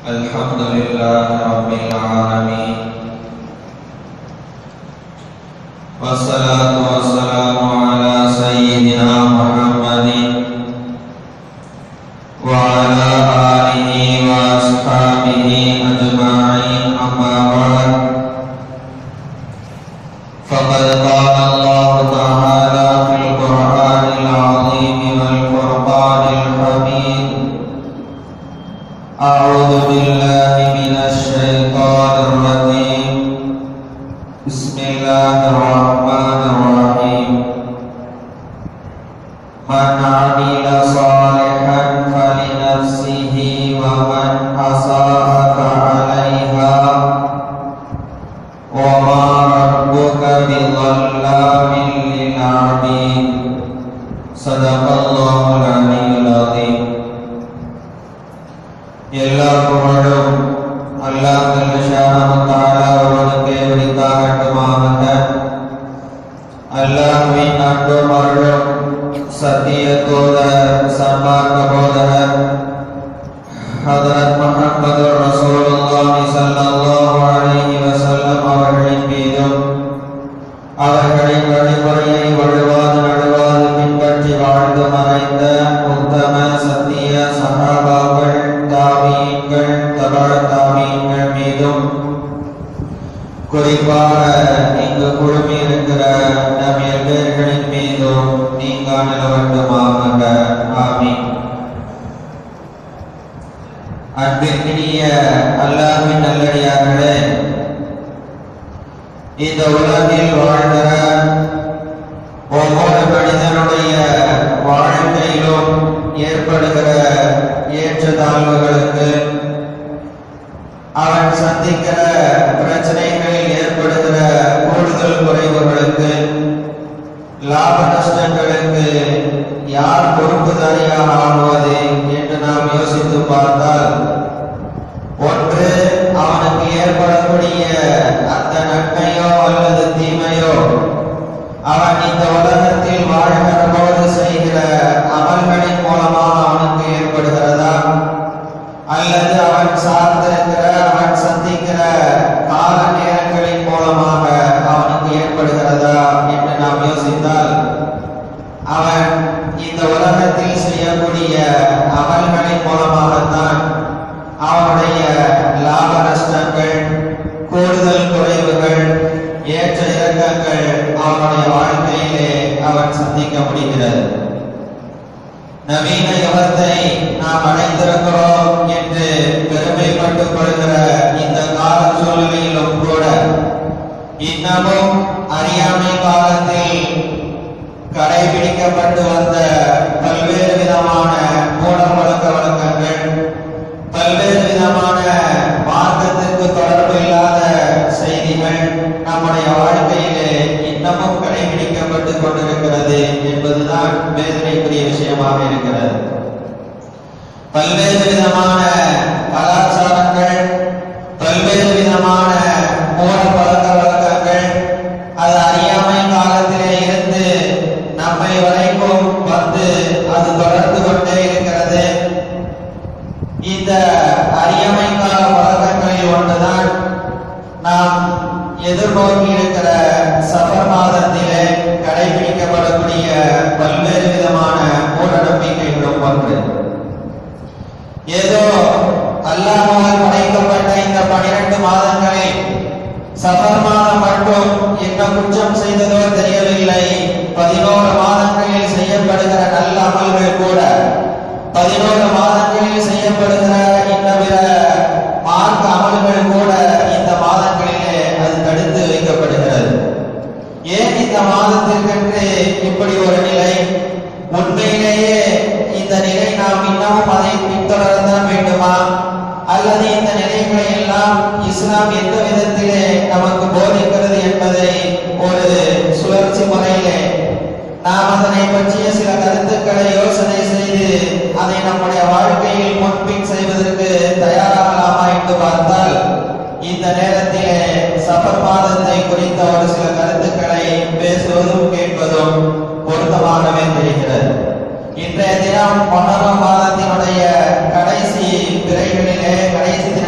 الحمد لله رب العالمين والصلاة والسلام على سيدنا محمد وعلى آله وأصحابه أجمعين أما بعد فقد قال الله تعالى في القرآن العظيم والفرقان الحميد أعوذ بالله من الشيطان الرجيم بسم الله الرحمن الرحيم من عمل صالحا فلنفسه ومن أساء فعليها وما ربك بظلام للعبيد صدق الله العلي العظيم எல்லா புகழும் அல்லாஹ் ஜல்லஷானஹு தஆலா ஒருவனுக்கே உரித்தாகட்டுமாக அல்லாஹ்வின் அன்பும் அருளும் சத்திய தூதர் சன்மார்க்க போதகர் ஹதரத் முஹம்மது ரசூலுல்லாஹி ஸல்லல்லாஹு அலைஹி வஸல்லம் அவர்களின் மீதும் அவர்களின் வழிமுறையை வழுவாது நடுவாது பின்பற்றி வாழ்ந்து மறைந்த உத்தம சத்திய சகாபாக்கள் தாவீன்கள் தபழ தாவீன்கள் மீதும் குறிப்பாக இங்கு குழுமி இருக்கிற நம் எல்லோர்களின் மீதும் நீங்க நிலவட்டுமாக ஆமீன் அன்பிற்கினிய அல்லாஹ்வின் நல்லடியார்களே இந்த உலகில் வாழ்கிற ஒவ்வொரு மனிதனுடைய வாழ்க்கையிலும் ஏற்படுகிற ஏற்றத்தாழ்வுகளுக்கு அவன் சந்திக்கிற பிரச்சனைகளில் ஏற்படுகிற கூடுதல் குறைவுகளுக்கு லாப நஷ்டங்களுக்கு யார் பொறுப்புதாரியாக ஆகுவது என்று நாம் யோசித்து பார்த்தால் ஒன்று அவனுக்கு ஏற்படக்கூடிய அந்த நன்மையோ அல்லது தீமையோ அவன் இந்த உலகத்தில் வாழ்கிற போது செய்கிற அமல்களின் மூலமாக அவனுக்கு ஏற்படுகிறதா அல்லது அவன் சார்ந்திருக்கிற அவன் சந்திக்கிற கால நேரங்களின் மூலமாக அவனுக்கு ஏற்படுகிறதா என்று நாம் யோசித்தால் அவன் இந்த உலகத்தில் செய்யக்கூடிய அமல்களின் மூலமாகத்தான் அவனுடைய லாப நஷ்டங்கள் கூடுதல் குறைவுகள் ஏற்ற இறக்கங்கள் அவனுடைய வாழ்க்கையிலே அவன் சந்திக்க முடிகிறது நவீன யுகத்தை நாம் அடைந்திருக்கிறோம் என்று பெருமைப்பட்டுக் கொள்கிற இந்த கால சூழ்நிலையிலும் கூட இன்னமும் அறியாமை காலத்தில் கடைபிடிக்கப்பட்டு வந்த பல்வேறு விதமான மூட பழக்க வழக்கங்கள் பல்வேறு விதமான மார்க்கத்திற்கு தொடர்பு இல்லாத செய்திகள் நம்முடைய வாழ்க்கையிலே இன்னமும் கடைபிடிக்கப்பட்டு கொண்டிருக்கிறது என்பதுதான் வேதனைக்குரிய விஷயமாக இருக்கிறது பல்வேறு விதமான கலாச்சாரங்கள் பல்வேறு விதமான மூட பழக்க வழக்கங்கள் அது அறியாமை காலத்திலே இருந்து நம்மை வரைக்கும் வந்து அது தொடர்ந்து கொண்டே இருக்கிறது இந்த அறியாமை கால பழக்கங்களில் ஒன்றுதான் நாம் எதிர்நோக்கி இருக்கிற சஃபர் மாதத்திலே கடைபிடிக்கப்படக்கூடிய பல்வேறு விதமான மூட நம்பிக்கைகளும் ஒன்று ஏதோ அல்லாஹால் படைக்கப்பட்ட இந்த பனிரெண்டு மாதங்களில் சஃபர் மாதம் மட்டும் என்ன குற்றம் செய்ததோ தெரியவில்லை பதினோரு மாதங்களில் செய்யப்படுகிற நல்ல அமல்கள் கூட பதினோரு மாதங்களில் செய்யப்படுகிற இன்னவிர மார்க்க அமல்கள் கூட இந்த மாதங்களிலே அது தடுத்து வைக்கப்படுகிறது ஏன் இந்த மாதத்திற்கென்று இப்படி ஒரு நிலை உண்மையிலேயே இந்த நிலை நாம் இன்னமும் அதை பின்தொடரத்தான் வேண்டுமா அல்லது இந்த நிலைகளை எல்லாம் இஸ்லாம் எந்த விதத்திலே நமக்கு போதிக்கிறது என்பதை ஒரு சுழற்சி முறையிலே நாம் அதனை பற்றிய சில கருத்துக்களை யோசனை செய்து அதை நம்முடைய வாழ்க்கையில் முன்பின் செய்வதற்கு தயாராகலாமா என்று பார்த்தால் இந்த நேரத்திலே சஃபர் மாதத்தை குறித்த ஒரு சில கருத்துக்களை பேசுவதும் கேட்பதும் பொருத்தமாகவே தெரிகிறது இன்றைய தினம் மொஹரம் மாதத்தினுடைய கடைசி பிறைகளிலே கடைசி தின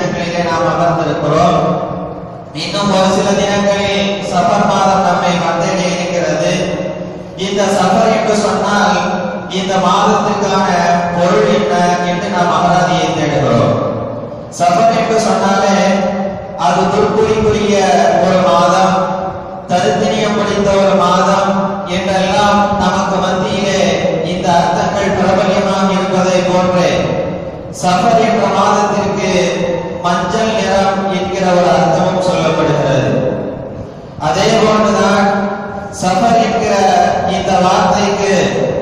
கொண்டிருக்கிறோம் இன்னும் ஒரு சில தினங்களில் சஃபர் மாதம் நம்மை வந்தடைய இருக்கிறது இந்த சஃபர் என்று சொன்னால் இந்த மாதத்திற்கான பொருள் என்ன என்று நாம் அகராதியை தேடுகிறோம் சஃபர் என்று சொன்னாலே அது துர்க்குறிக்குரிய ஒரு மாதம் தருத்தினியம் பிடித்த ஒரு மாதம் என்றெல்லாம் நமக்கு மத்தியிலே இந்த அர்த்தங்கள் பிரபல்யமாக இருப்பதை போன்றே சஃபர் என்ற மாதத்திற்கு மஞ்சள் நிறம் என்கிற ஒரு அர்த்தமும் சொல்லப்படுகிறது அதே போன்றுதான் சஃபர் என்கிற இந்த வார்த்தைக்கு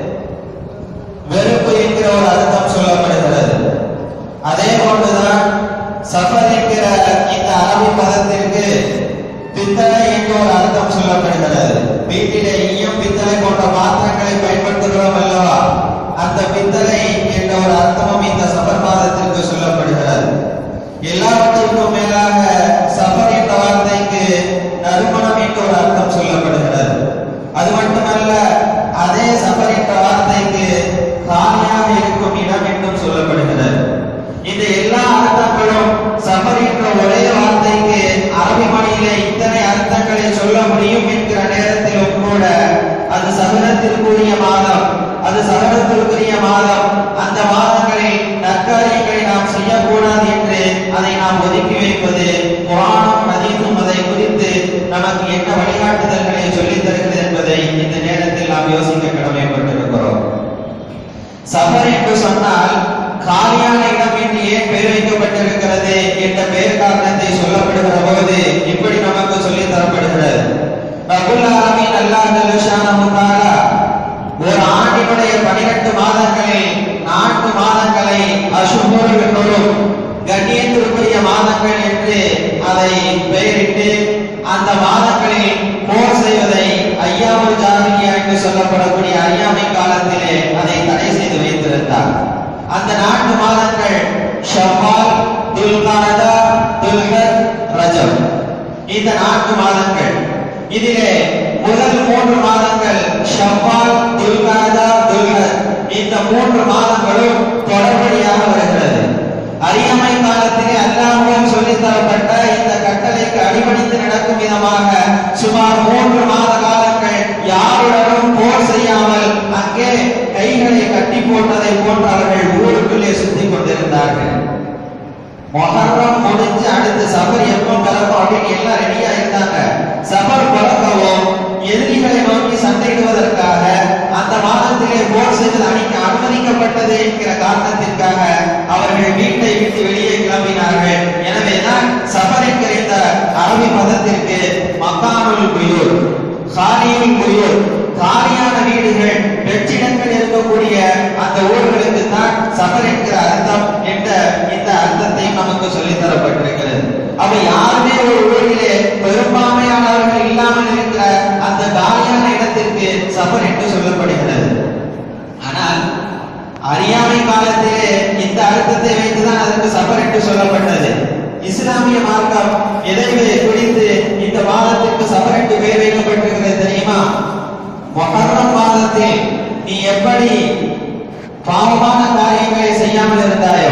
வெறுப்பு என்கிற ஒரு அர்த்தம் சொல்லப்படுகிறது அதே போன்றுதான் சஃபர் என்கிற இந்த அரபி பதத்திற்கு பித்தளை என்ற ஒரு அர்த்தம் சொல்லப்படுகிறது வீட்டிலே ஈயம் பித்தளை போன்ற பாத்திரங்களை பயன்படுத்துகிறோம் அல்லவா அந்த பித்தளை என்ற ஒரு அர்த்தமும் இந்த சஃபர் மாதத்திற்கு சொல்லப்படுகிறது எல்லாவற்றிற்கும் மேலாக சஃபர் என்ற வார்த்தைக்கு நறுமணம் என்ற ஒரு அர்த்தம் சொல்லப்படுகிறது அது மட்டுமல்ல அதே சஃபர் என்ற வார்த்தைக்கு காலியாக இருக்கும் இடம் என்றும் சொல்லப்படுகிறது இந்த எல்லா அர்த்தங்களும் சஃபர் என்ற ஒரே வார்த்தைக்கு அரபி மொழியிலே இத்தனை அர்த்தங்களை சொல்ல முடியும் என்கிற நேரத்திலும் கூட அது சகனத்திற்குரிய மாதம் அது சகனத்திற்குரிய மாதம் அந்த மாதங்களில் நற்காரியங்களை நாம் செய்யக்கூடாது என்று அதை நாம் ஒதுக்கி வைப்பது குரானும் ஹதீஸும் அதை குறித்து நமக்கு என்ன வழிகாட்டுதல்களை சொல்லித் தருகிறது என்பதை இந்த நேரத்தில் நாம் யோசிக்க கடமைப்பட்டிருக்கிறோம் சஃபர் என்று சொன்னால் காலியான இடம் என்று ஏன் பெயர் வைக்கப்பட்டிருக்கிறது என்ற பெயர் காரணத்தை சொல்லப்படுகிற போது இப்படி நமக்கு சொல்லி தரப்படுகிறது ரபுல் ஆலமீன் அல்லாஹ் ஜல்லஷானஹு தஆலா ஒரு ஆண்டினுடைய 12 மாதங்களில் நான்கு மாதங்களை அஷுஹூர் என்றும் கண்ணியத்திற்குரிய மாதங்கள் என்று அதை பெயரிட்டு அந்த மாதங்களில் போர் செய்வதை ஐயாமல் ஜாகிலியா என்று சொல்லப்படக்கூடிய அறியாமை காலத்திலே அதை தடை செய்து வைத்திருந்தார் அந்த நான்கு மாதங்கள் ஷவ்வால் துல்காதா துல்ஹத் ரஜப் இந்த நான்கு மாதங்கள் இதிலே முதல் மூன்று மாதங்கள் ஷவ்வால் துல்காதா துல்ஹத் இந்த மூன்று மாதங்களும் தொடர்படியாக வருகிறது அறியாமை காலத்திலே அல்லாஹ்வால் சொல்லித் தரப்பட்ட இந்த கட்டளைக்கு அடிபணிந்து நடக்கும் விதமாக சுமார் மூன்று மாத காலங்கள் யாருடனும் போர் செய்யாமல் அங்கே கைகளை கட்டி போட்டதை போன்று அவர்கள் ஊருக்குள்ளே சுத்திக் கொண்டிருந்தார்கள் மொஹர்ரம் முடிஞ்சு அடுத்து சபர் எப்போ பிறக்கும் அப்படின்னு எல்லாம் ரெடியா இருந்தாங்க சபர் பிறக்கவும் எதிரிகளை நோக்கி சண்டையிடுவதற்காக அந்த மாதத்திலே போர் செய்வது அணிக்கு அனுமதிக்கப்பட்டது என்கிற காரணத்திற்காக அவர்கள் வீட்டை விட்டு வெளியே கிளம்பினார்கள் எனவேதான் சபர் என்கிற இந்த அரபி மதத்திற்கு மக்கானுல் குயூர் காலியுல் குயூர் காலியான வீடுகள் வெற்றிடங்கள் இருக்கக்கூடிய அந்த ஊர்களுக்கு தான் சபர் என்கிற அர்த்தம் என்ற இந்த அர்த்தத்தை நமக்கு சொல்லித் தரப்பட்டிருக்கிறது அப்ப யாருமே ஒரு ஊரிலே பெரும்பான்மையானவர்கள் இல்லாமல் இருக்கிற அந்த காலியான இடத்திற்கு சபர் என்று சொல்லப்படுகிறது ஆனால் அறியாமை காலத்திலே இந்த அர்த்தத்தை வைத்துதான் அதற்கு சபர் என்று சொல்லப்பட்டது இஸ்லாமிய மார்க்கம் எதை குறித்து இந்த மாதத்திற்கு சபர் என்று பெயர் வைக்கப்பட்டிருக்கிறது தெரியுமா மொஹர்ரம் மாதத்தில் நீ எப்படி பாவமான காரியங்களை செய்யாமல் இருந்தாயோ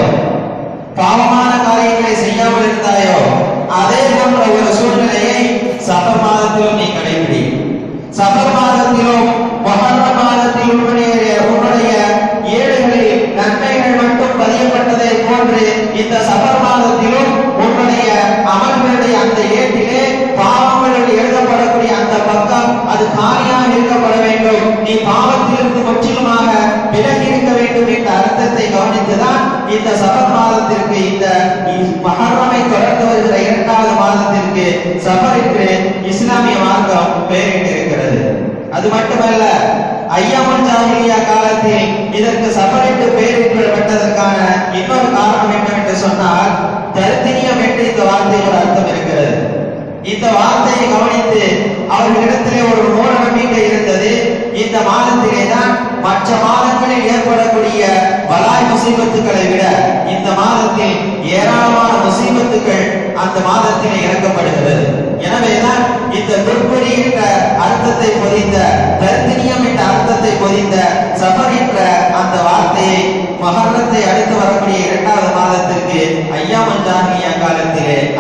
பாவமான காரியங்களை செய்யாமல் இருந்தாயோ அதே போன்ற ஒரு சூழ்நிலையை சபர் மாதத்திலும் நீ கடைபிடி சபர் மாதத்திலும் மொஹர்ர மாதத்தில் உன்னுடைய உன்னுடைய ஏடுகளில் நன்மைகள் மட்டும் பதியப்பட்டதை போன்று இந்த சபர் மாதத்திலும் உன்னுடைய அமல்களுடைய அந்த ஏட்டிலே பாவங்கள் எழுதப்படக்கூடிய அந்த பக்கம் அது காலியாக இருக்கப்பட வேண்டும் நீ பாவத்திலிருந்து முற்றிலுமாக விலகி இருக்க வேண்டும் என்ற அர்த்தத்தை கவனித்துதான் இந்த சபர் மாதத்திற்கு இந்த மகரமை தொடர்ந்து வருகிற இரண்டாவது மாதத்திற்கு சபர் என்று இஸ்லாமிய மார்க்கம் பெயரிட்டிருக்கிறது அது மட்டுமல்ல ஐயாமல் ஜாகிலியா காலத்தில் இதற்கு சபர் என்று பெயரிடப்பட்டதற்கான இன்னொரு காரணம் என்னவென்று சொன்னால் தருத்தினியம் என்று இந்த வார்த்தை ஒரு அர்த்தம் இருக்கிறது இந்த வார்த்தையை கவனித்து அவர்களிடத்திலே ஒரு மூட நம்பிக்கை இருந்தது இந்த மாதத்திலே தான் மற்ற மாதங்களில் ஏற்படக்கூடிய பலாய் முசீபத்துக்களை விட இந்த மாதத்தில் ஏராளமான முசீபத்துக்கள் அந்த மாதத்திலே இறக்கப்படுகிறது எனவேதான் இந்த துர்க்குறி என்ற அர்த்தத்தை பொதிந்த தர்த்தினியம் என்ற அர்த்தத்தை பொதிந்த சபர் என்ற அந்த வார்த்தையை மகரத்தை அடுத்து வரக்கூடிய இரண்டாவது மாதத்திற்கு ஐயாமன் ஜாகிலியா காலத்திலே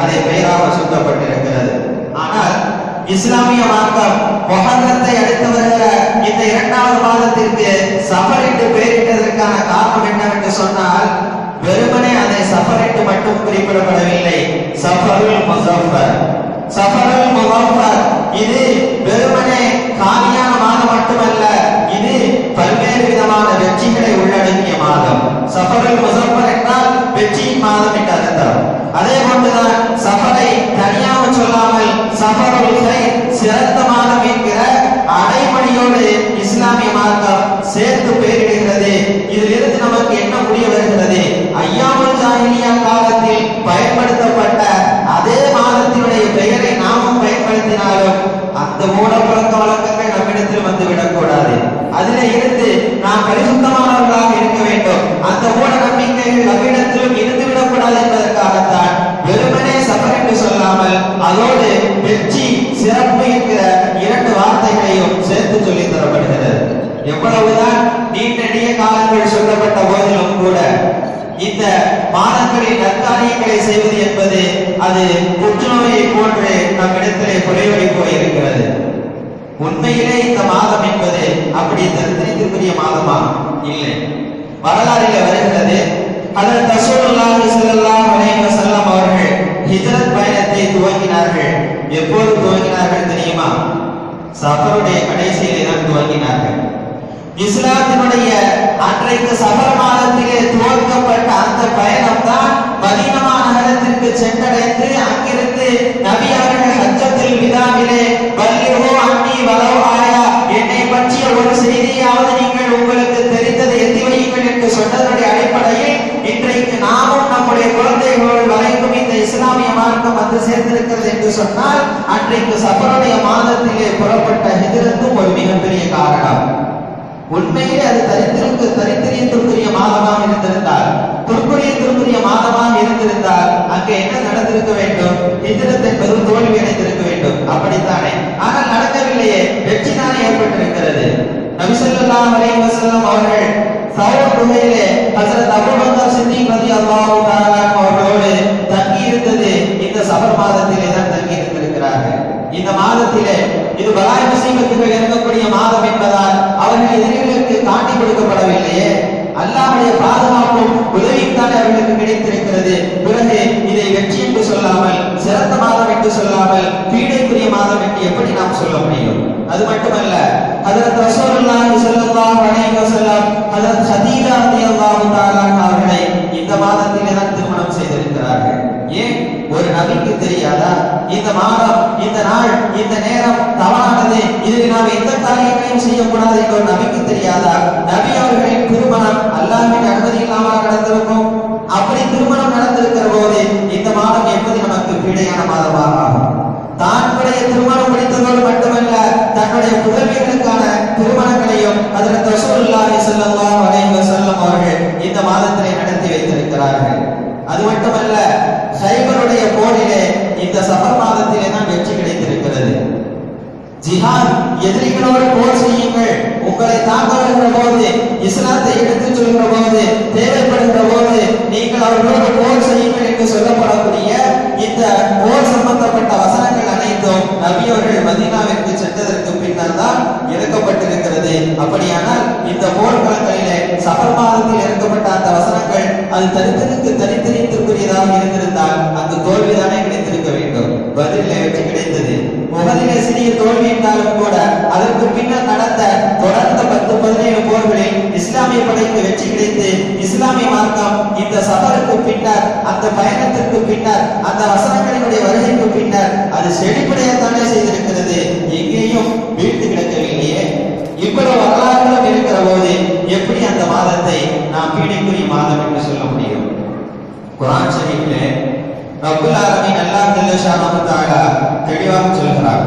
அதை பெயராக சூட்டப்பட்டிருக்கிறது ஆனால் இஸ்லாமிய மார்க்கம் மொஹர்ரத்தை அடுத்து வருகிற இந்த இரண்டாவது மாதத்திற்கு சஃபர் என்று பெயரிட்டதற்கான காரணம் என்னவென்று சொன்னால் வெறுமனே அதை சஃபர் என்று மட்டும் குறிப்பிடப்படவில்லை சஃபருல் முசஃபர் சஃபருல் முசஃபர் இது வெறுமனே காலியான மாதம் மட்டுமல்ல இது பல்வேறு விதமான வெற்றிகளை உள்ளடக்கிய மாதம் சஃபருல் முசஃபர் என்றால் வெற்றியின் மாதம் என்று அர்த்தம் அதே போன்றுதான் சஃபரை தனியாக சொல்லாமல் சஃபருல் ஹைர் சிறந்த மாதம் என்கிற அடைமொழியோடு இஸ்லாமிய மார்க்கம் சேர்த்து பெயரிடுகிறது இதிலிருந்து நமக்கு என்ன புரிய வருகிறது ஐயாமுல் ஜாஹிலியா காலத்தில் பயன்படுத்தப்பட்ட அதே மாதத்தினுடைய பெயரை நாமும் பயன்படுத்தினாலும் அந்த மூட பழக்க வழக்கங்கள் நம்மிடத்தில் வந்து விடக்கூடாது அதிலே இருந்து நாம் பரிசுத்தமானவர்களாக இருக்க வேண்டும் அந்த மூட நம்பிக்கைகள் நம்மிடத்திலும் இருந்து விடக்கூடாது என்பதற்காகத்தான் வெறுமனே சபர் என்று சொல்லாமல் அதோடு வெற்றி சிறப்பு என்கிற இரண்டு வார்த்தைகளையும் சேர்த்து சொல்லி தரப்படுகிறது எவ்வளவுதான் நீண்ட நெடிய காலங்கள் சொல்லப்பட்ட போதிலும் கூட இந்த மாதங்களில் நற்காரியங்களை செய்வது என்பது அது புற்றுநோயை போன்று நம்மிடத்திலே குறைவடை போயிருக்கிறது உண்மையிலே இந்த மாதம் என்பது அப்படி தரித்திரத்திற்குரிய மாதமா இல்லை வரலாறிலே வருகிறது அதன் ரசூலுல்லாஹி ஸல்லல்லாஹு அலைஹி வஸல்லம் அவர்கள் ஹிஜ்ரத் பயணத்தை துவங்கினார்கள் எப்போது துவங்கினார்கள் தெரியுமா சஃபருடைய கடைசியிலே தான் துவங்கினார்கள் இஸ்லாத்தினுடைய அன்றைக்கு சஃபர் மாதத்திலே துவக்கப்பட்ட அந்த பயணம் தான் மதீனா நகரத்திற்கு சென்றடைந்து அங்கிருந்து நபி அவர்கள் ஹஜ்ஜத்துல் விதாவிலே வல்லிஹோ அன்னி வலவ் ஆயா என்னை பற்றிய ஒரு செய்தியாவது நீங்கள் உங்களுக்கு தெரிந்ததை எத்தி வையுங்கள் என்று சொன்னதனுடைய அடிப்படையில் இன்றைக்கு நாமும் நம்முடைய குழந்தைகள் வரைக்கும் இந்த இஸ்லாமிய மார்க்கம் வந்து சேர்ந்திருக்கிறது என்று சொன்னால் அன்றைக்கு சஃபருடைய மாதத்திலே புறப்பட்ட ஹிஜ்ரத்தும் ஒரு மிகப்பெரிய காரணம் உண்மையிலே அது தரித்திருக்கு தரித்திரியத்திற்குரிய மாதமாக இருந்திருந்தால் துர்க்குரியத்திற்குரிய மாதமாக இருந்திருந்தால் அங்கே என்ன நடந்திருக்க வேண்டும் ஹிஜ்ரத் என்பது தோல்வி அடைந்திருக்க வேண்டும் அப்படித்தானே ஆனால் நடக்கவில்லையே வெற்றி தானே ஏற்பட்டிருக்கிறது நபி ஸல்லல்லாஹு அலைஹி வஸல்லம் அவர்கள் சவுர் குகையிலே ஹஜரத் அபூபக்கர் சித்திக் ரலியல்லாஹு தஆலா அவர்களோடு தங்கி இருந்தது இந்த சஃபர் மாதத்திலே தான் தங்கி இருந்திருக்கிறார்கள் இந்த மாதத்திலே இது பலாய் முசீபத்துகள் இறங்கக்கூடிய மாதம் என்பதால் அவர்கள் எதிரிகளுக்கு காட்டி கொடுக்கப்படவில்லையே அல்லாஹ்வுடைய பாதுகாப்பும் உதவியும் தானே அவர்களுக்கு கிடைத்திருக்கிறது பிறகு இதை வெற்றி என்று சொல்லாமல் சிறந்த மாதம் என்று சொல்லாமல் பீடைக்குரிய மாதம் என்று எப்படி நாம் சொல்ல முடியும் அது மட்டுமல்ல ஹஜரத் ரசூலுல்லாஹி ஸல்லல்லாஹு அலைஹி வஸல்லம் ஹஜரத் ஹதீஜா ரலியல்லாஹு தஆலா அவர்களை இந்த மாதத்திலே தான் திருமணம் செய்திருக்கிறார்கள் ஏன் ஒரு நபிக்கு தெரியாதா இந்த மாதம் இந்த நாள் இந்த நேரம் தவறானது இதில் நாம் எந்த காரியங்களையும் செய்யக்கூடாது என்ற ஒரு நபிக்கு தெரியாதா நபி அவர்களின் திருமணம் அல்லாஹ்வின் அனுமதி இல்லாமல் நடந்திருக்கும் அப்படி திருமணம் நடந்திருக்கிற போது இந்த மாதம் எப்படி நமக்கு பீடையான மாதமாக ஆகும் தானுடைய திருமணம் முடித்ததோடு மட்டுமல்ல தன்னுடைய புதல்விகளுக்கான திருமணங்களையும் அதில் ரசூலுல்லாஹி ஸல்லல்லாஹு அலைஹி வஸல்லம் அவர்கள் இந்த மாதத்திலே நடத்தி வைத்திருக்கிறார்கள் அது மட்டுமல்ல சைபருடைய போரிலே இந்த சஃபர் மாதத்திலே தான் வெற்றி கிடைத்திருக்கிறது ஜிஹாத் எதிரிகளோடு போர் செய்யுங்கள் உங்களை தாக்க வருகிற போது இஸ்லாத்தை எடுத்துச் சொல்கிற போது தேவைப்படுகிற போது நீங்கள் அவர்களோடு போர் செய்யுங்கள் என்று சொல்லப்படக்கூடிய இந்த போர் சம்பந்தப்பட்ட வசனங்கள் அனைத்தும் நபி அவர்கள் மதீனாவிற்கு சென்றதற்கு பின்னர் தான் இறக்கப்பட்டிருக்கிறது அப்படியானால் இந்த போர்க்களங்களிலே சஃபர் மாதத்தில் இறக்கப்பட்ட அந்த வசனங்கள் அது தரித்திற்கு தரித்திரியத்திற்குரியதாக இருந்திருந்தால் அங்கு தோல்விதானே கிடைத்திருக்க வேண்டும் பதிலே வெற்றி கிடைத்தது முகதிலே சிறிய தோல்வி என்றாலும் கூட அதற்கு பின்னர் நடந்த தொடர்ந்த பத்து பதினேழு போர்களில் இஸ்லாமிய படைக்கு வெற்றி கிடைத்து இஸ்லாமிய மார்க்கம் இந்த சபருக்கு பின்னர் அந்த பயணத்திற்கு பின்னர் அந்த வசனங்களினுடைய வருகைக்கு பின்னர் அது செழிப்படையத்தானே செய்திருக்கிறது எங்கேயும் வீழ்த்து கிடக்கவில்லையே இவ்வளவு வரலாறுகளும் இருக்கிற போது எப்படி அந்த மாதத்தை நாம் பீடைக்குரிய மாதம் என்று சொல்ல முடியும் குரான் ஷரீஃபிலே ரப்புல் ஆலமீன் அல்லாஹ் ஜல்ல ஷானஹு தஆலா தெளிவாக சொல்கிறார்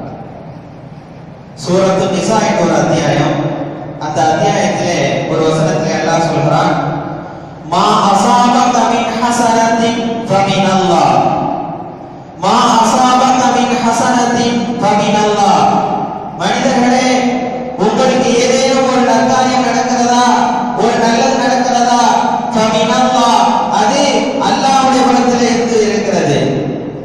சூரத்து நிசா என்ற ஒரு அத்தியாயம் அந்த அத்தியாயத்திலே ஒரு வசனத்திலே அல்லாஹ் சொல்கிறான் மா அஸாபக மின் ஹஸனத்தின் ஃபமின் அல்லாஹ் மா அஸாபக மின் ஹஸனத்தின் ஃபமின் அல்லாஹ் மனிதர்களே உங்களுக்கு ஏதேனும் ஒரு நற்காரியம் நடக்கிறதா ஒரு நல்லது நடக்கிறதா ஃபமின் அல்லாஹ் அது அல்லாஹ்வுடைய புறத்திலே இருந்து இருக்கிறது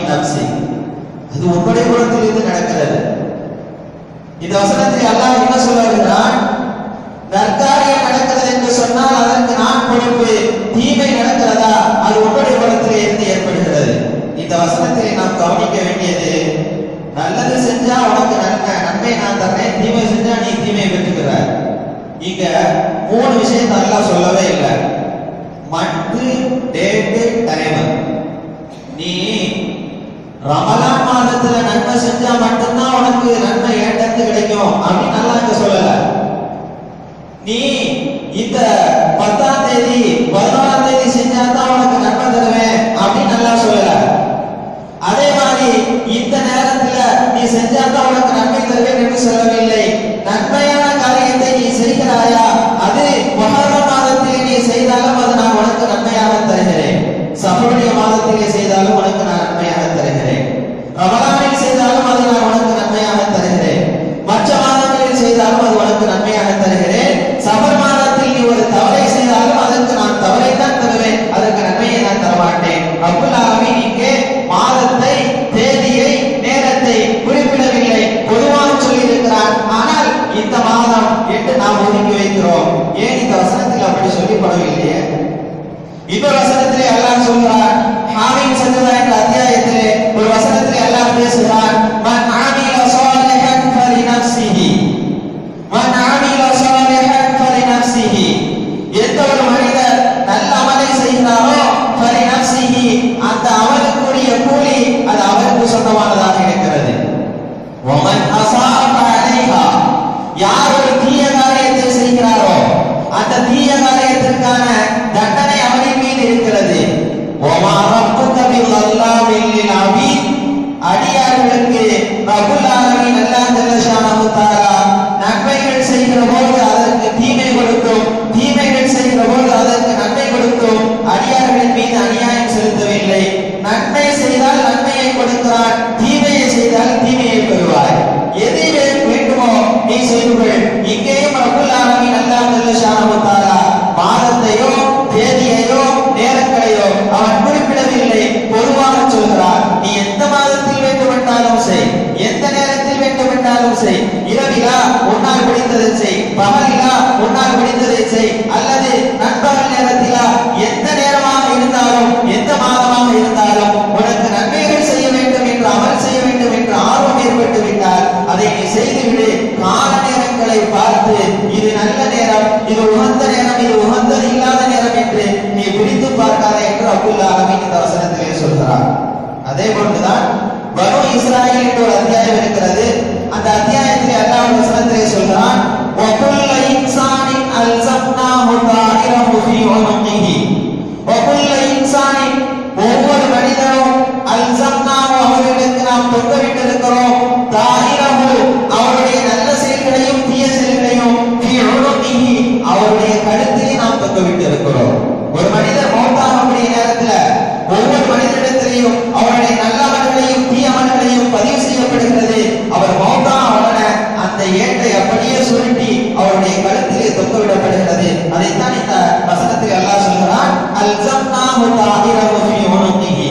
மின் நப்சி அது உங்களுடைய புறத்தில் இருந்து நடக்கிறது இந்த வசனத்தில் அல்லாஹ் என்ன சொல்ல வருகிறான் நற்காரியம் நடக்கிறது என்று சொன்னால் அதற்கு நான் பொறுப்பு தீமை நடக்கிறதா அது உங்களுடைய புறத்தில் இருந்து ஏற்படுகிறது இந்த வசனத்தை நாம் கவனிக்க வேண்டியது நல்லது செஞ்சா உனக்கு நன்மை நன்மை நான் தர்றேன் தீமை செஞ்சா நீ தீமையை பெற்றுக்கிற இங்க மூணு விஷயம் நல்லா சொல்லவே இல்லை மட்டு டேட்டு டைம் நீ ரமலான் மாதத்துல நன்மை செஞ்சா மட்டும்தான் உனக்கு நன்மை ஏட்டத்து கிடைக்கும் அப்படின்னு நல்லா இங்க சொல்லல நீ இந்த பத்தாம் தேதி பதினோராம் தேதி செஞ்சா தான் உனக்கு நன்மை தருவேன் அப்படின்னு நல்லா சொல்லல அதே மாதிரி இந்த நேரத்துல நீ செஞ்சா தான் உனக்கு நன்மை தருவேன் என்று சொல்லவில்லை நன்மையான காரியத்தை நீ செய்கிறாயா அது மொஹர்ரம் மாதத்திலே நீ செய்தாலும் அது நான் உனக்கு நன்மையாக தருகிறேன் சஃபருடைய மாதத்திலே செய்தாலும் உனக்கு நான் நன்மையாக தருகிறேன் ரமலானில் செய்தாலும் அது நான் உனக்கு நன்மையாக தருகிறேன் மற்ற மாதங்களில் செய்தாலும் அது உனக்கு நன்மையாக தருகிறேன் சபர் மாதத்தில் நீ ஒரு தவறை செய்தாலும் அதற்கு நான் தவறை தான் தருவேன் அதற்கு நன்மையை நான் தரமாட்டேன் அப்துல் ஆலமீன் இங்கே மாதத்தை தேதியை நேரத்தை குறிப்பிடவில்லை பொதுவாக சொல்லியிருக்கிறார் ஆனால் இந்த மாதம் என்று நாம் ஒதுக்கி வைக்கிறோம் ஏன் இந்த வசனத்தில் அப்படி சொல்லப்படவில்லையே இன்னொரு வசனத்திலே அல்லாஹ் சொல்கிறான் ஹாமீம் சஜதா என்ற அத்தியாயத்திலே ஒரு வசனத்திலே அல்லாஹ் பேசுகிறான் மன் ஆமில சாலிஹன் ஃபலி நஃப்ஸிஹி மன் ஆமில சாலிஹன் ஃபலி நஃப்ஸிஹி எந்த ஒரு மனிதர் நல்ல அமலை செய்கிறாரோ ஃபலி நஃப்ஸிஹி அந்த அமலுக்குரிய கூலி அது அவருக்கு சொந்தமானதாக இருக்கிறது ومن أصاب فعليها யார் ஒரு தீய காரியத்தை செய்கிறாரோ அந்த தீய காரியத்திற்கான தண்டனை அவரின் மீது இருக்கிறது وما ربك بظلام للعبيد அடியார்களுக்கு ரப்புல் ஆலமீன் அல்லாஹ் ஜல்லஷானஹு தஆலா நன்மைகள் செய்கிற போது அதற்கு தீமை கொடுக்கும் தீமைகள் செய்கிற போது அதற்கு நன்மை கொடுக்கும் அடியார்களின் மீது அநியாயம் செலுத்தவில்லை நன்மை செய்தால் நன்மையை கொடுக்கிறான் தீமையை செய்தால் தீமையை பெறுவாய் எதை வே- வேண்டுமோ நீ செய்துகள் இங்கேயும் ரப்புல் ஆலமீன் அல்லாஹ் ஜல்லஷானஹு தஆலா மாதத்தையோ தேதியையோ நேரங்களையோ அவன் குறிப்பிடவில்லை பொதுவாக சொல்கிறார் நீ எந்த மாதத்தில் வேண்டுமென்றாலும் செய் எந்த நேரத்தில் வேண்டுமென்றாலும் செய் இரவிலா உன்னால் முடிந்ததை செய் பகலிலா உன்னால் முடிந்ததை செய் அல்லது நண்பகல் நேரத்திலா எந்த நேரமாக இருந்தாலும் எந்த மாதமாக இருந்தாலும் உனக்கு நன்மைகள் செய்ய வேண்டும் என்று அமல் செய்ய வேண்டும் என்று ஆர்வம் ஏற்பட்டு விட்டால் அதை நீ செய்துவிடு கால நேரங்களை பார்த்து இது நல்ல நேரம் இது உகந்த நேரம் இது உகந்தது இல்லாத நேரம் என்று நீ பிரித்து பார்க்காதே என்று அப்துல் ஆலமீன் இந்த வசனத்திலே சொல்கிறார் அதே போன்றுதான் பனு இஸ்ராயேல் என்ற ஒரு அத்தியாயம் இருக்கிறது அந்த அத்தியாயத்திலே அல்லாஹ் வசனத்திலே சொல்கிறான் وَكُلَّ إِنسَانٍ أَلْزَمْنَاهُ طَائِرَهُ فِي عُنُقِهِ وَكُلَّ إِنسَانٍ ஒவ்வொரு மனிதனும் அல்சம்னாஹு அவர்களுக்கு நாம் தொங்கவிட்டிருக்கிறோம் தாயிரஹு அவருடைய நல்ல செயல்களையும் தீய செயல்களையும் ஃபீ உனுகிஹி அவருடைய கழுத்திலே நாம் தொங்கவிட்டிருக்கிறோம் ஒரு மனிதர் மௌத்தாகக்கூடிய நேரத்துல ஒவ்வொரு மனிதனிடத்திலையும் அவருடைய நல்ல அமல்களையும் தீய அமல்களையும் பதிவு செய்யப்படுகிறது அவர் மௌத்தான உடனே அந்த ஏட்டை அப்படியே சுருட்டி அவருடைய கழுத்திலே தொங்கவிடப்படுகிறது அதைத்தான் இந்த வசனத்தில் அல்லாஹ் சொல்கிறான் அல்சம்னாஹு தாயிரஹு ஃபீ உனுகிஹி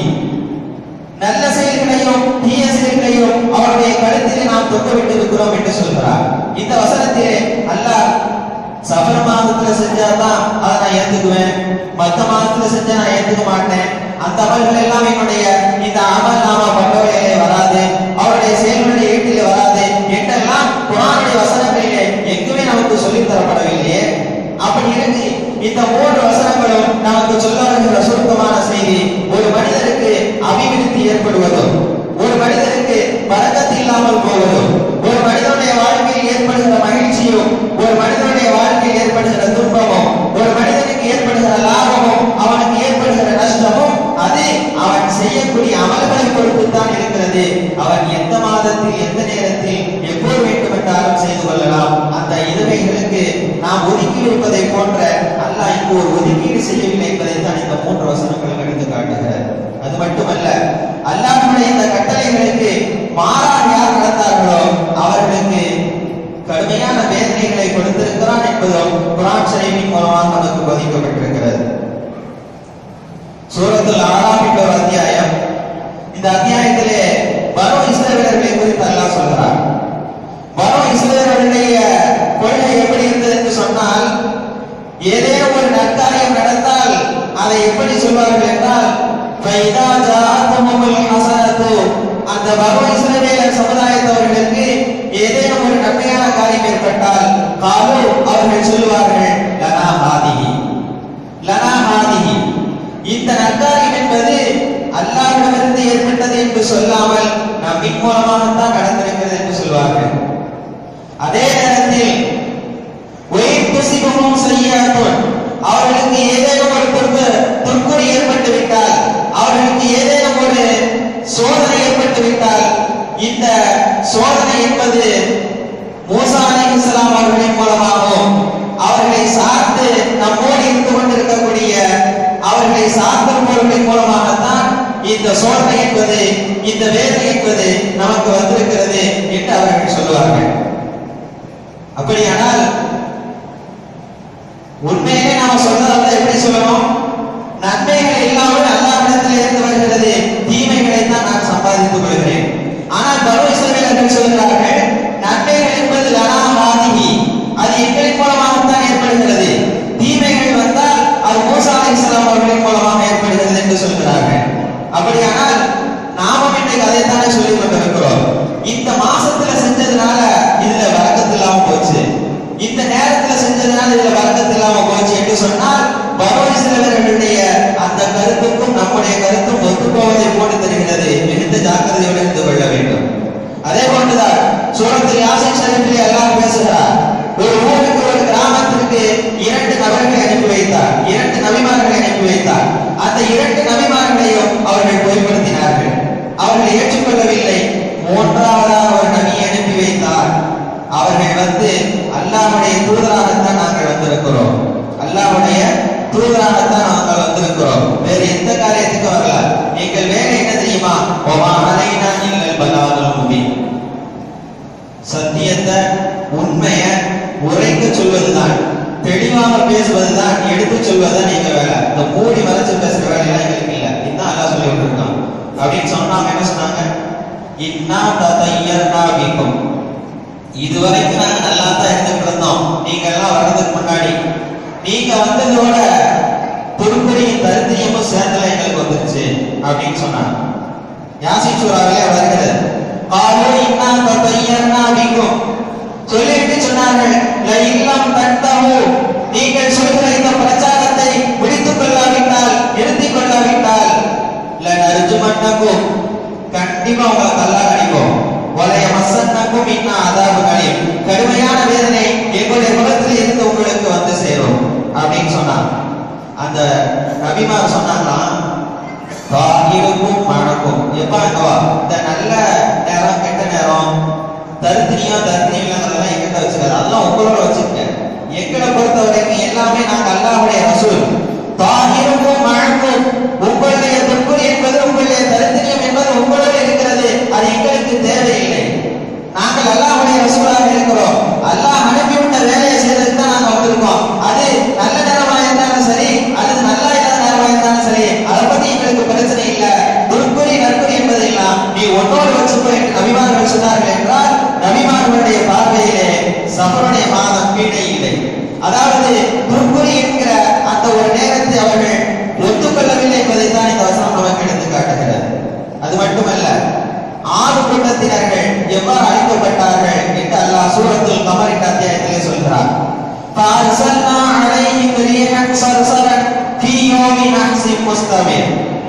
நல்ல செயல்களையும் தீய செயல்களையும் அவருடைய கழுத்திலே நாம் தொங்க விட்டிருக்கிறோம் என்று சொல்கிறார் இந்த வசனத்திலே அல்லாஹ் சஃபர் மாதத்துல செஞ்சாதான் அதை நான் ஏத்துக்குவேன் மத்த மாதத்துல செஞ்சா நான் ஏத்துக்க மாட்டேன் அந்த அமல்கள் எல்லாம் என்னுடைய இந்த அமல் நாம பட்டவரையிலே வராது அவருடைய செயல்களுடைய ஈட்டிலே வராது என்றெல்லாம் குரானுடைய வசனங்களிலே எங்குமே நமக்கு சொல்லித் தரப்படவில்லையே அப்படி இருக்கு இந்த மூன்று வசனங்களும் நமக்கு சொல்ல வருகிற சுருக்கமான செய்தி ஒரு மனிதருக்கு அபிவிருத்தி ஏற்படுவதும் ஒரு மனிதருக்கு பறக்கத்து இல்லாமல் போவதும் ஒரு மனிதனுடைய வாழ்க்கையில் ஏற்படுகிற மகிழ்ச்சியும் ஒரு மனிதனுடைய வாழ்க்கையில் ஏற்படுகிற துன்பமும் ஒரு மனிதனுக்கு ஏற்படுகிற லாபமும் அவனுக்கு ஏற்படுகிற நஷ்டமும் அது அவன் செய்யக்கூடிய அமல்களை பொறுத்துத்தான் இருக்கிறது அவன் எந்த மாதத்தில் எந்த நேரத்தில் எப்போது வேண்டுமென்றாலும் செய்து கொள்ளலாம் அந்த இதுவைகளுக்கு நாம் ஒதுக்கி வைப்பதை போன்ற அல்லாஹ் இங்கு ஒரு ஒதுக்கீடு செய்யவில்லை என்பதைத்தான் இந்த மூன்று வசனங்களும் எடுத்து காட்டுகிறது அது மட்டுமல்ல அல்லாஹ்வுடைய இந்த கட்டளைகளுக்கு மாறாக யார் நடந்தார்களோ அவர்களுக்கு கடுமையான வேதனைகளை கொடுத்திருக்கிறான் என்பதும் குரான் ஷரீஃபின் மூலமாக நமக்கு போதிக்கப்பட்டிருக்கிறது சூரத்துல் ஆறாம் என்ற ஒரு அத்தியாயம் இந்த அத்தியாயம் அத்தியாயத்திலே பரோ இஸ்ரவேலர்களை குறித்து அல்லாஹ் சொல்கிறார் பரோ இஸ்ரவேலருடைய கொள்கை எப்படி இருந்தது என்று சொன்னால் ஏதேனும் ஒரு நற்காரியம் நடந்தால் அதை எப்படி சொல்வார்கள் என்றால் ஃபைதா ஜாஅத்துமுல் ஹஸனத்து அந்த பரோ இஸ்ரவேலர் சமுதாயத்தவர்களுக்கு ஏதேனும் ஒரு நன்மையான காரியம் ஏற்பட்டால் காலு அவர்கள் சொல்லுவார்கள் லனா ஹாதிஹி லனா ஹாதிஹி இந்த நற்காரியம் என்பது அல்லாஹ்விடமிருந்து ஏற்பட்டது என்று சொல்லாமல் நம்பின் மூலமாகத்தான் நடந்திருக்கிறது என்று சொல்வார்கள் அதே நேரத்தில் ஒயின் துசிபமும் செய்யாதோன் அவர்களுக்கு ஏதேனும் ஒரு துன்ப துன்புறு ஏற்பட்டு விட்டால் அவர்களுக்கு ஏதேனும் ஒரு சோதனை ஏற்பட்டு விட்டால் இந்த சோதனை என்பது மூசா அலைஹிஸ்ஸலாம் அவர்களின் மூலமாகவும் அவர்களை சார்ந்து நம்மோடு இருந்து கொண்டிருக்கக்கூடிய அவர்களை சார்ந்தவர்களின் மூலமாகத்தான் இந்த சோதனை என்பது இந்த வேதனை என்பது நமக்கு வந்திருக்கிறது என்று அவர்கள் சொல்லுவார்கள் அப்படியானால் உண்மையிலே நாம சொன்னதை எப்படி சொல்லணும் நன்மைகள் இல்லாமல் அல்லாவிடத்தில் இருந்து வருகிறது தீமைகளை தான் நான் சம்பாதித்துக் கொள்கிறேன் ஆனால் பரு இஸ்ரவேலர்கள் சொல்கிறார்கள் நன்மைகள் என்பது லனாமாதிகி அது எங்களின் மூலமாகத்தான் ஏற்படுகிறது தீமைகள் வந்தால் அது மூசா அலைஹிஸ்ஸலாம் அவர்களின் மூலமாக ஏற்படுகிறது என்று சொல்கிறார்கள் அப்படியானால் நாமும் இன்றைக்கு அதைத்தானே சொல்லிக் கொண்டிருக்கிறோம் இந்த மாசத்துல செஞ்சதுனால இதுல வரக்கத்து இல்லாம போச்சு இந்த நேரத்துல செஞ்சதுனால இதுல வரக்கத்து இல்லாம போச்சு என்று சொன்னால் பரோ இஸ்ரவேலர்களுடைய அந்த கருத்துக்கும் நம்முடைய கருத்தும் ஒத்து போவதை போட்டு தெரிகிறது மிகுந்த ஜாக்கிரதையோடு இருந்து கொள்ள வேண்டும் அதே போன்றுதான் சூரத்தில் யாசின் ஷரீஃபிலே அல்லாஹ் பேசுகிறார் ஒரு ஊருக்கு ஒரு கிராமத்திற்கு இரண்டு நபர்களை அனுப்பி வைத்தார் இரண்டு நபிமார்களை அனுப்பி வைத்தார் அந்த இரண்டு நபிமார்களையும் அவர்கள் பொய்ப்படுத்தினார்கள் அவர்கள் ஏற்றுக்கொள்ளவில்லை மூன்றாவதாக ஒரு நபியை அனுப்பி வைத்தார் அவர்கள் வந்து அல்லாஹ்வுடைய தூதராகத்தான் நாங்கள் வந்திருக்கிறோம் அல்லாஹ்வுடைய தூதராகத்தான் நாங்கள் வந்திருக்கிறோம் வேற எந்த காரியத்துக்கும் வரல எங்கள் வேலை என்ன தெரியுமா ஒமா அலைனா இல்லல் பலாதுல் முபீன் சத்தியத்தை உண்மைய உரைக்க சொல்வதுதான் தெளிவாக பேசுவதுதான் எடுத்து சொல்வதுதான் எங்க வேலை இந்த மூடி மறைச்சு பேசுற வேலையெல்லாம் எங்களுக்கு இல்ல இதுதான் அல்லாஹ் சொல்லி விட்டுருக்கான் அப்படின்னு சொன்னாங்க என்ன சொன்னாங்க இன்னா ததையர்னா பிக்கும் இதுவரைக்கும் நாங்க நல்லா தான் இருந்துட்டு இருந்தோம் நீங்க எல்லாம் வர்றதுக்கு முன்னாடி நீங்க வந்ததோட துருப்படியும் தரித்திரியமும் சேர்ந்தல எங்களுக்கு வந்துருச்சு அப்படின்னு சொன்னாங்க யாசின் சூறாவிலே வருகிறது காலோ இன்னா ததையர்னா பிக்கும் சொல்லிட்டு சொன்னார்கள் இல்லம் தட்டமோ நீங்கள் சொல்கிற இந்த பிரச்சாரத்தை முடித்துக் கொள்ளாவிட்டால் நிறுத்திக் கொள்ளாவிட்டால் லனர்ஜுமன்னக்கும் கண்டிப்பா உங்களை கல்லா கடிக்கும் வலைய மசன்னக்கும் இன்னும் அதாபு கழியும் கடுமையான வேதனை எங்களுடைய குலத்தில் இருந்து உங்களுக்கு வந்து சேரும் அப்படின்னு சொன்னாங்க அந்த நபிமார் சொன்னாங்களாம் தாகிருக்கும் மணக்கும் எப்ப அங்க வா இந்த நல்ல நேரம் கெட்ட நேரம் தருத்திரியம் தருத்திரியம் இல்லைங்கிறதெல்லாம் எங்கிட்ட வச்சுக்காது அதெல்லாம் உங்களோட வச்சுக்க எங்களை பொறுத்த வரைக்கும் எல்லாமே நாங்க அல்லாஹ்வுடைய ரசூல் தாகிருக்கும் மழக்கும் உங்களுடைய துன்புறு என்பது உங்களுடைய தரித்திரியம் என்பது உங்களோட இருக்கிறது அது எங்களுக்கு தேவையில்லை நாங்கள் அல்லாஹ்வுடைய ரசூலாக இருக்கிறோம் அல்லாஹ் அனுப்பிவிட்ட வேலையை செய்யறதுக்கு தான் நாங்க வந்திருக்கோம் அது நல்ல நேரமா இருந்தாலும் சரி அல்லது நல்லா இல்லாத நேரமா இருந்தாலும் சரி அதை பத்தி எங்களுக்கு பிரச்சனை இல்ல துர்க்குறி நற்குறி என்பது இல்ல நீ ஒன்னோடு வச்சுக்கோ என்று நபிமார்கள் சொன்னார்கள் என்றால் நபிமார்களுடைய பார்வையிலே சபருடைய மாதம் பீடை இல்லை அதாவது துர்க்குறி என்கிற அந்த ஒரு நேரத்தை அவர்கள் ஒத்துக்கொள்ளவில்லை என்பதைத்தான் இந்த வசனம் நமக்கு எடுத்து காட்டுகிறது அது மட்டுமல்ல ஆறு கூட்டத்தினர்கள் எவ்வாறு அழிக்கப்பட்டார்கள் என்று அல்லாஹ் சூரத்துல் கமர் என்ற அத்தியாயத்திலே சொல்கிறார் فأرسلنا عليهم ريحا صرصرا في يوم نحس مستمر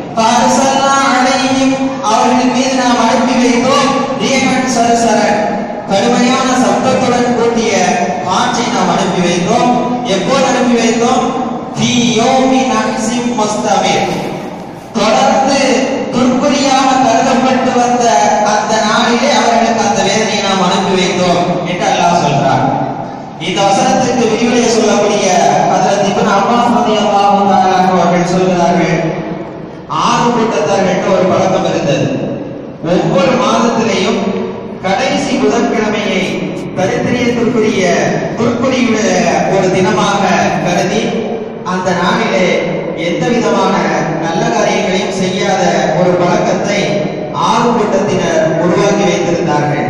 فأرسلنا عليهم அவர்கள் மீது நாம் அனுப்பி வைத்தோம் ரீஹன் சரசரன் கடுமையான சப்தத்துடன் கூடிய காற்றை நாம் அனுப்பி வைத்தோம் எப்போது அனுப்பி வைத்தோம் ஃபீ யௌமி நஹ்சிம் முஸ்தமிர் தொடர்ந்து துர்க்குறியாக கருதப்பட்டு வந்த அந்த நாளிலே அவர்களுக்கு அந்த வேதனையை நாம் அனுப்பி வைத்தோம் என்று அல்லாஹ் சொல்றார் இந்த வசனத்துக்கு விரிவுரை சொல்லக்கூடிய ஹஜரத் இப்னு அப்பாஸ் ரலியல்லாஹு தஆலா அன்ஹு அவர்கள் சொல்கிறார்கள் ஆறு கூட்டத்தார்கள் ஒரு பழக்கம் இருந்தது ஒவ்வொரு மாதத்திலேயும் கடைசி புதன்கிழமையை தரித்திரியத்திற்குரிய துர்க்குறியுடைய ஒரு தினமாக கருதி அந்த நாளிலே எந்த விதமான நல்ல காரியங்களையும் செய்யாத ஒரு பழக்கத்தை ஆறு கூட்டத்தினர் உருவாக்கி வைத்திருந்தார்கள்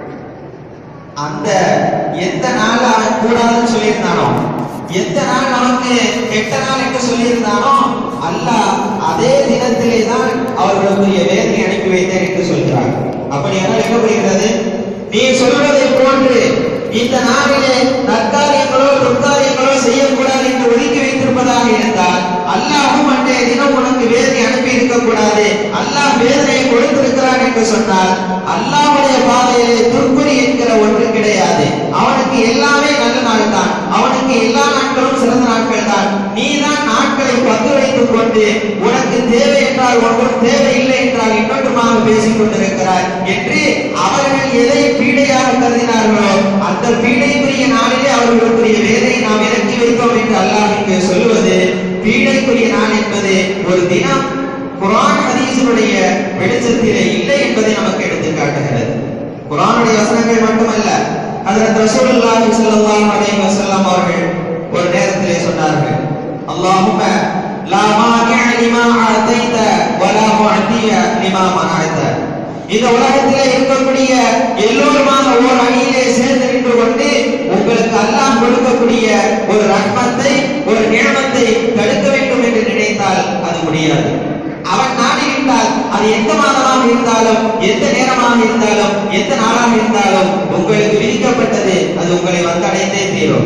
அந்த எந்த நாள் அவன் கூடாதுன்னு சொல்லியிருந்தானோ எந்த நாள் நமக்கு கெட்ட நாள் என்று சொல்லியிருந்தானோ அல்லாஹ் அதே தினத்திலே தான் அவர்களுக்குரிய வேதனை அனுப்பி வைத்தேன் என்று சொல்கிறார் அப்படியானால் என்ன புரிகிறது நீ சொல்வதை போன்று இந்த நாளிலே நற்காரியங்களோ துர்காரியங்களோ செய்யக்கூடாது என்று ஒதுக்கி வைத்திருப்பதாக இருந்தால் அல்லாஹும் அன்றைய தினம் உனக்கு வேதனை அனுப்பி இருக்கக்கூடாது அல்லாஹ் வேதனையை கொடுத்திருக்கிறான் என்று சொன்னால் அல்லாஹ்வுடைய பாதையிலே துர்க்குறி என்கிற ஒன்று கிடையாது அவனுக்கு எல்லாமே நல்ல நாள் தான் அவனுக்கு எல்லா நாட்களும் சிறந்த நாட்கள் தான் நீதான் நாட்களை பங்கு வைத்துக் கொண்டு உனக்கு தேவை என்றால் ஒன்றும் தேவை இல்லை என்றால் இன்னொன்றுமாக பேசிக் கொண்டிருக்கிறார் என்று அவர்கள் எதை பீடையாக கருதினார்களோ அந்த பீடைக்குரிய நாளிலே அவர்களுக்குரிய வேலை நாம் இறக்கி வைத்தோம் என்று அல்லாஹ் இங்கு சொல்லுவது பீடைக்குரிய நாள் என்பது ஒரு தினம் குரான் ஹதீஸினுடைய வெளிச்சத்திலே இல்லை என்பதை நமக்கு எடுத்து காட்டுகிறது குரானுடைய வசனங்கள் மட்டுமல்ல ஹஜரத் ரசூலுல்லாஹி ஸல்லல்லாஹு அலைஹி வஸல்லம் அவர்கள் ஒரு நேரத்திலே சொன்னார்கள் அல்லாஹும்ம லா மானிஅ லிமா ஆதைத வலா முஅதிய லிமா மனஅத இந்த உலகத்திலே இருக்கக்கூடிய எல்லோருமாக ஓர் அணியிலே சேர்ந்து நின்று கொண்டு உங்களுக்கு அல்லாஹ் கொடுக்கக்கூடிய ஒரு ரஹ்மத்தை ஒரு நியமத்தை தடுக்க வேண்டும் என்று நினைத்தால் அது முடியாது அவன் நாடிவிட்டால் அது எந்த மாதமாக இருந்தாலும் எந்த நேரமாக இருந்தாலும் எந்த நாளாக இருந்தாலும் உங்களுக்கு விதிக்கப்பட்டது அது உங்களை வந்தடைந்தே தீரும்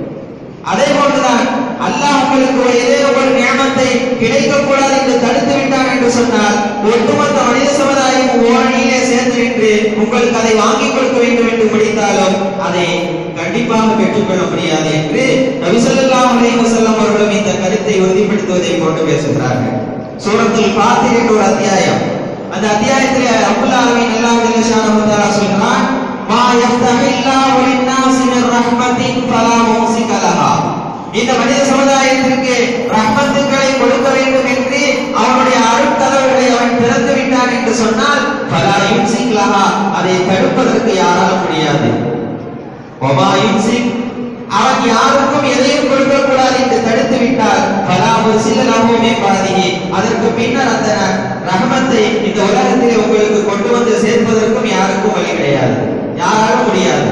அதே போன்றுதான் அல்லாஹ் உங்களுக்கு ஒரு ஏதேனும் ஒரு நியமத்தை கிடைக்கக்கூடாது என்று தடுத்து விட்டான் என்று சொன்னால் ஒட்டுமொத்த மனித சமுதாயம் ஓரணியிலே சேர்ந்து நின்று உங்களுக்கு அதை வாங்கி கொடுக்க வேண்டும் என்று முடித்தாலும் அதை கண்டிப்பாக பெற்றுக்கொள்ள முடியாது என்று நபி ஸல்லல்லாஹு அலைஹி வஸல்லம் அவர்களும் இந்த கருத்தை உறுதிப்படுத்துவதை கொண்டு பேசுகிறார்கள் சூரத்தில் ஃபாத்திர் என்ற ஒரு அத்தியாயம் அந்த அத்தியாயத்திலே ரப்பல் ஆலமீன் அல்லாஹ் ஜல்ல ஷானஹு தஆலா சொல்கிறான் மா யஃப்தஹில்லாஹு லின்னாஸி மின் ரஹ்மத்தின் ஃபலா மும்சிக லஹா இந்த மனித சமுதாயத்திற்கு ரஹ்மத்துக்களை கொடுக்க வேண்டும் என்று அவனுடைய அருட்கதவுகளை அவன் திறந்து விட்டான் என்று சொன்னால் ஃபலா யும்சிக் லஹா அதை தடுப்பதற்கு யாராலும் முடியாது ஒமா யும்சிக் அவன் யாருக்கும் எதையும் கொடுக்க கூடாது என்று தடுத்து விட்டால் பலா ஒரு சில லாபமே பாதியே அதற்கு பின்னர் அந்த ரஹமத்தை இந்த உலகத்திலே உங்களுக்கு கொண்டு வந்து சேர்ப்பதற்கும் யாருக்கும் வழி கிடையாது யாராலும் முடியாது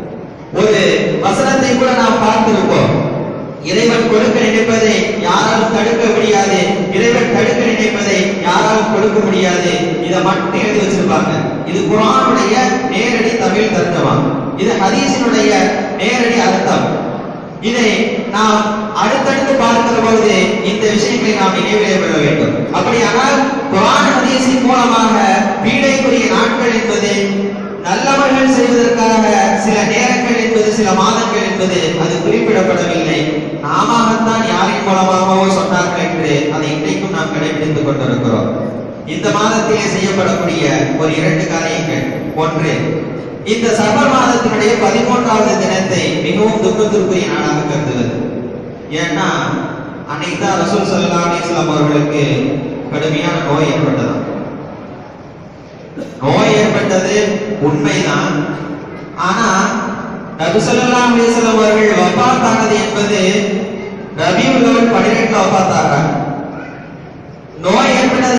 ஒரு வசனத்தை கூட நாம் பார்த்திருப்போம் இறைவன் கொடுக்க நினைப்பதை யாராலும் தடுக்க முடியாது இறைவன் தடுக்க நினைப்பதை யாராலும் கொடுக்க முடியாது இதை மட்டும் எழுதி வச்சிருப்பாங்க இது குரானுடைய நேரடி தமிழ் தர்க்கமா இது ஹதீஸினுடைய நேரடி அர்த்தம் இதை நாம் அடுத்தடுத்து பார்க்கிற பொழுது இந்த விஷயங்களை நாம் நினைவிலே கொள்ள வேண்டும் அப்படியானால் குரான் ஹதீஸின் மூலமாக பீடைக்குரிய நாட்கள் என்பது நல்லவர்கள் செய்வதற்காக சில நேரங்கள் என்பது சில மாதங்கள் என்பது அது குறிப்பிடப்படவில்லை நாமத்தான் யாரின் மூலமாகவோ சொன்னார்கள் என்று அதை இன்றைக்கும் நாம் கடைபிடித்துக் கொண்டிருக்கிறோம் இந்த மாதத்திலே செய்யப்படக்கூடிய ஒரு இரண்டு காரியங்கள் ஒன்று இந்த சபர் மாதத்தினுடைய பதிமூன்றாவது தினத்தை மிகவும் துக்கத்திற்குரிய நாளாக கருதுவது ஏன்னா அன்னைக்கு தான் ரசூல் சல்லா அலிஸ்லாம் அவர்களுக்கு கடுமையான நோய் ஏற்பட்டதாம் நோய் ஏற்பட்டது உண்மைதான் ஆனா நபி ஸல்லல்லாஹு அலைஹி வஸல்லம் அவர்கள் வஃபாத்தானது என்பது ரபியுல் அவல் 12 வஃபாத்தாகிறாங்க நோய் ஏற்பட்டது